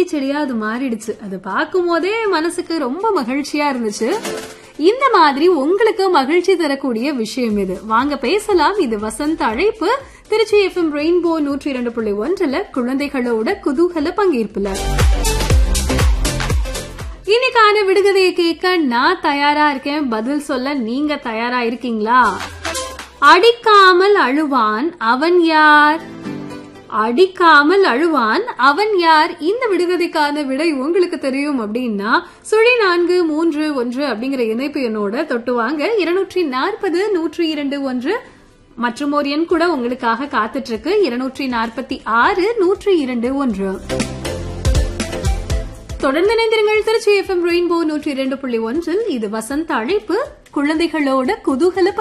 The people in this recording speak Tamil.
இயற்கை செடியா அது மாறிடுச்சு அது பார்க்கும் போதே மனசுக்கு ரொம்ப மகிழ்ச்சியா இருந்துச்சு இந்த மாதிரி உங்களுக்கு மகிழ்ச்சி தரக்கூடிய விஷயம் இது வாங்க பேசலாம் இது வசந்த் அழைப்பு திருச்சி எஃப்எம் ரெயின்போ நூற்றி இரண்டு புள்ளி ஒன்றுல குழந்தைகளோட குதூகல பங்கேற்புல இன்னைக்கான விடுகதையை கேட்க நான் தயாரா இருக்கேன் பதில் சொல்ல நீங்க தயாரா இருக்கீங்களா அடிக்காமல் அழுவான் அவன் யார் அடிக்காமல் அழுவான் அவன் யார் இந்த விடுகதைக்கான விடை உங்களுக்கு தெரியும் அப்படின்னா சுழி நான்கு மூன்று ஒன்று அப்படிங்கிற இணைப்பு எண்ணோட தொட்டு வாங்க இருநூற்றி நாற்பது நூற்றி இரண்டு ஒன்று மற்றும் ஒரு எண் கூட உங்களுக்காக காத்துட்டு இருக்கு இருநூற்றி நாற்பத்தி ஆறு நூற்றி இரண்டு ஒன்று தொடர்ந்து இணைந்திருங்கள் திருச்சி எஃப்எம் ரெயின்போ நூற்றி இரண்டு புள்ளி ஒன்றில் இது வசந்த அழைப்பு குழந்தைகளோட குதூகல